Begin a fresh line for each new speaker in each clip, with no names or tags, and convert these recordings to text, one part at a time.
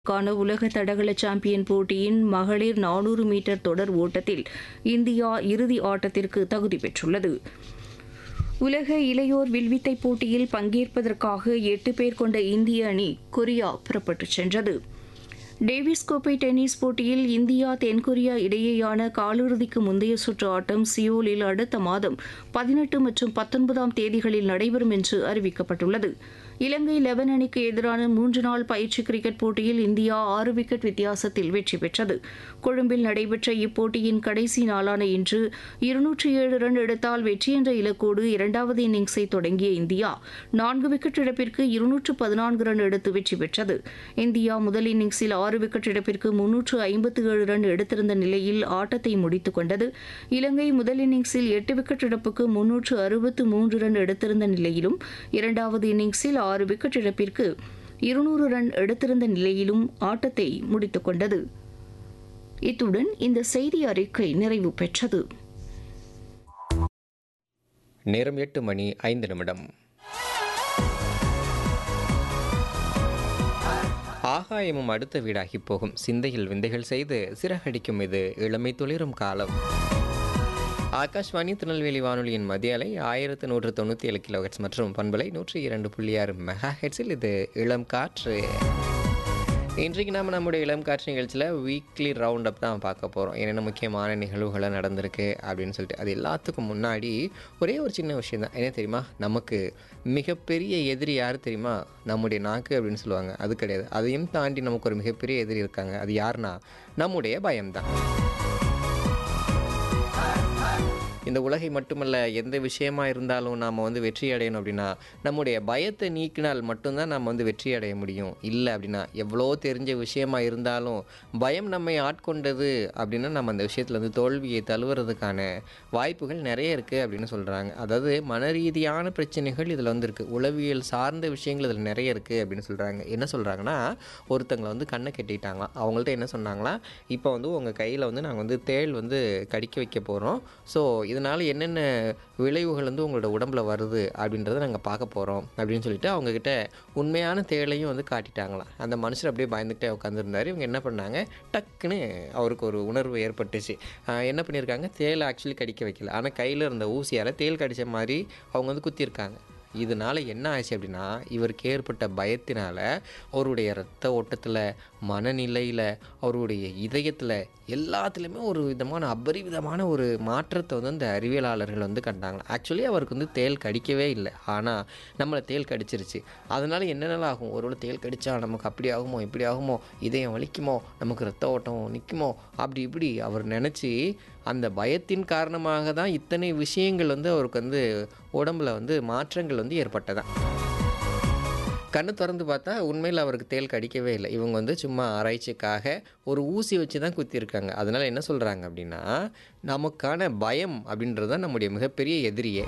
க்கான உலக தடகள சாம்பியன் போட்டியின் மகளிர் நானூறு மீட்டர் தொடர் ஓட்டத்தில் இந்தியா இறுதி ஆட்டத்திற்கு தகுதி பெற்றுள்ளது உலக இளையோர் வில்வித்தை போட்டியில் பங்கேற்பதற்காக எட்டு பேர் கொண்ட இந்திய அணி கொரியா புறப்பட்டுச் சென்றது டேவிஸ் கோப்பை டென்னிஸ் போட்டியில் இந்தியா தென்கொரியா இடையேயான காலிறுதிக்கு முந்தைய சுற்று ஆட்டம் சியோலில் அடுத்த மாதம் பதினெட்டு மற்றும் பத்தொன்பதாம் தேதிகளில் நடைபெறும் என்று அறிவிக்கப்பட்டுள்ளது இலங்கை லெவன் அணிக்கு எதிரான மூன்று நாள் பயிற்சி கிரிக்கெட் போட்டியில் இந்தியா ஆறு விக்கெட் வித்தியாசத்தில் வெற்றி பெற்றது கொழும்பில் நடைபெற்ற இப்போட்டியின் கடைசி நாளான இன்று இருநூற்றி ஏழு ரன் எடுத்தால் வெற்றி என்ற இலக்கோடு இரண்டாவது இன்னிங்ஸை தொடங்கிய இந்தியா நான்கு விக்கெட் இழப்பிற்கு இருநூற்று பதினான்கு ரன் எடுத்து வெற்றி பெற்றது இந்தியா முதல் இன்னிங்ஸில் ஆறு விக்கெட் இழப்பிற்கு முன்னூற்று ஐம்பத்து ஏழு ரன் எடுத்திருந்த நிலையில் ஆட்டத்தை முடித்துக் கொண்டது இலங்கை முதல் இன்னிங்ஸில் எட்டு விக்கெட் இழப்புக்கு முன்னூற்று அறுபத்து மூன்று ரன் எடுத்திருந்த நிலையிலும் இரண்டாவது இன்னிங்ஸில் ஆறு விக்கெட் இழப்பிற்கு இருநூறு ரன் எடுத்திருந்த நிலையிலும் ஆட்டத்தை முடித்துக் கொண்டது இத்துடன் இந்த செய்தி அறிக்கை நிறைவு பெற்றது
நேரம் எட்டு மணி ஐந்து நிமிடம் ஆகாயமும் அடுத்த வீடாகி போகும் சிந்தையில் விந்தைகள் செய்து சிறகடிக்கும் இது இளமை துளிரும் காலம் ஆகாஷ்வாணி திருநெல்வேலி வானொலியின் மத்திய அலை ஆயிரத்து நூற்று தொண்ணூற்றி ஏழு கிலோஹெட்ஸ் மற்றும் பண்பலை நூற்றி இரண்டு புள்ளி ஆறு மெகா ஹெட்ஸில் இது இளம் காற்று இன்றைக்கு நாம் நம்முடைய இளம் காற்று நிகழ்ச்சியில் வீக்லி ரவுண்ட் அப் தான் பார்க்க போகிறோம் என்னென்ன முக்கியமான நிகழ்வுகளாக நடந்திருக்கு அப்படின்னு சொல்லிட்டு அது எல்லாத்துக்கும் முன்னாடி ஒரே ஒரு சின்ன விஷயம் தான் என்ன தெரியுமா நமக்கு மிகப்பெரிய எதிரி யார் தெரியுமா நம்முடைய நாக்கு அப்படின்னு சொல்லுவாங்க அது கிடையாது அதையும் தாண்டி நமக்கு ஒரு மிகப்பெரிய எதிரி இருக்காங்க அது யாருன்னா நம்முடைய பயம்தான் இந்த உலகை மட்டுமல்ல எந்த விஷயமா இருந்தாலும் நாம் வந்து வெற்றி அடையணும் அப்படின்னா நம்முடைய பயத்தை நீக்கினால் மட்டும்தான் நம்ம வந்து வெற்றி அடைய முடியும் இல்லை அப்படின்னா எவ்வளோ தெரிஞ்ச விஷயமா இருந்தாலும் பயம் நம்மை ஆட்கொண்டது அப்படின்னா நம்ம அந்த விஷயத்தில் வந்து தோல்வியை தழுவுறதுக்கான வாய்ப்புகள் நிறைய இருக்குது அப்படின்னு சொல்கிறாங்க அதாவது மன ரீதியான பிரச்சனைகள் இதில் வந்து இருக்குது உளவியல் சார்ந்த விஷயங்கள் இதில் நிறைய இருக்குது அப்படின்னு சொல்கிறாங்க என்ன சொல்கிறாங்கன்னா ஒருத்தங்களை வந்து கண்ணை கட்டிட்டாங்களாம் அவங்கள்ட்ட என்ன சொன்னாங்களா இப்போ வந்து உங்கள் கையில் வந்து நாங்கள் வந்து தேள் வந்து கடிக்க வைக்க போகிறோம் ஸோ இதனால் என்னென்ன விளைவுகள் வந்து உங்களோட உடம்புல வருது அப்படின்றத நாங்கள் பார்க்க போகிறோம் அப்படின்னு சொல்லிட்டு அவங்கக்கிட்ட உண்மையான தேளையும் வந்து காட்டிட்டாங்களாம் அந்த மனுஷர் அப்படியே பயந்துக்கிட்டே உட்காந்துருந்தார் இவங்க என்ன பண்ணாங்க டக்குன்னு அவருக்கு ஒரு உணர்வு ஏற்பட்டுச்சு ஆஹ் என்ன பண்ணியிருக்காங்க தேலை ஆக்சுவலி கடிக்க வைக்கல ஆனால் கையில் இருந்த ஊசியால் தேல் கடித்த மாதிரி அவங்க வந்து குத்திருக்காங்க இதனால் என்ன ஆச்சு அப்படின்னா இவருக்கு ஏற்பட்ட பயத்தினால அவருடைய இரத்த ஓட்டத்தில் மனநிலையில் அவருடைய இதயத்தில் எல்லாத்துலேயுமே ஒரு விதமான அபரிவிதமான ஒரு மாற்றத்தை வந்து அந்த அறிவியலாளர்கள் வந்து கண்டாங்க ஆக்சுவலி அவருக்கு வந்து தேல் கடிக்கவே இல்லை ஆனால் நம்மளை தேல் கடிச்சிருச்சு அதனால் என்னென்னலாம் ஆகும் ஒருவேளை தேல் கடிச்சா நமக்கு அப்படி ஆகுமோ இப்படி ஆகுமோ இதயம் வலிக்குமோ நமக்கு ரத்த ஓட்டம் நிற்குமோ அப்படி இப்படி அவர் நினச்சி அந்த பயத்தின் காரணமாக தான் இத்தனை விஷயங்கள் வந்து அவருக்கு வந்து உடம்புல வந்து மாற்றங்கள் வந்து ஏற்பட்டதான் கண்ணு திறந்து பார்த்தா உண்மையில் அவருக்கு தேல் கடிக்கவே இல்லை இவங்க வந்து சும்மா ஆராய்ச்சிக்காக ஒரு ஊசி வச்சு தான் குத்திருக்காங்க அதனால் என்ன சொல்கிறாங்க அப்படின்னா நமக்கான பயம் அப்படின்றது தான் நம்முடைய மிகப்பெரிய எதிரியே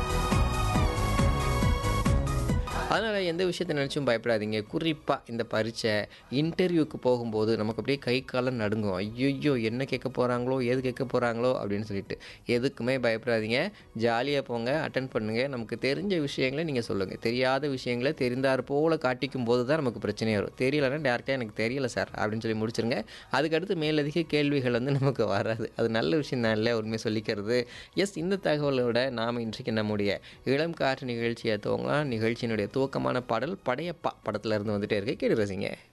அதனால் எந்த விஷயத்தை நினச்சும் பயப்படாதீங்க குறிப்பாக இந்த பரீட்சை இன்டர்வியூக்கு போகும்போது நமக்கு அப்படியே கை காலம் நடுங்கும் ஐயோ என்ன கேட்க போகிறாங்களோ ஏது கேட்க போகிறாங்களோ அப்படின்னு சொல்லிட்டு எதுக்குமே பயப்படாதீங்க ஜாலியாக போங்க அட்டன் பண்ணுங்கள் நமக்கு தெரிஞ்ச விஷயங்களை நீங்கள் சொல்லுங்கள் தெரியாத விஷயங்களை தெரிந்தார் போல் காட்டிக்கும் போது தான் நமக்கு பிரச்சனை வரும் தெரியலன்னா டேரெக்டாக எனக்கு தெரியல சார் அப்படின்னு சொல்லி முடிச்சிருங்க அதுக்கடுத்து மேலதிக கேள்விகள் வந்து நமக்கு வராது அது நல்ல விஷயம் தான் இல்லை உண்மை சொல்லிக்கிறது எஸ் இந்த தகவலோட நாம் இன்றைக்கு நம்முடைய இளம் காற்று நிகழ்ச்சியை துவங்கலாம் நிகழ்ச்சியினுடைய துவக்கமான பாடல் படையப்பா படத்துல இருந்து வந்துட்டே இருக்கு கேட்டு ரசிங்க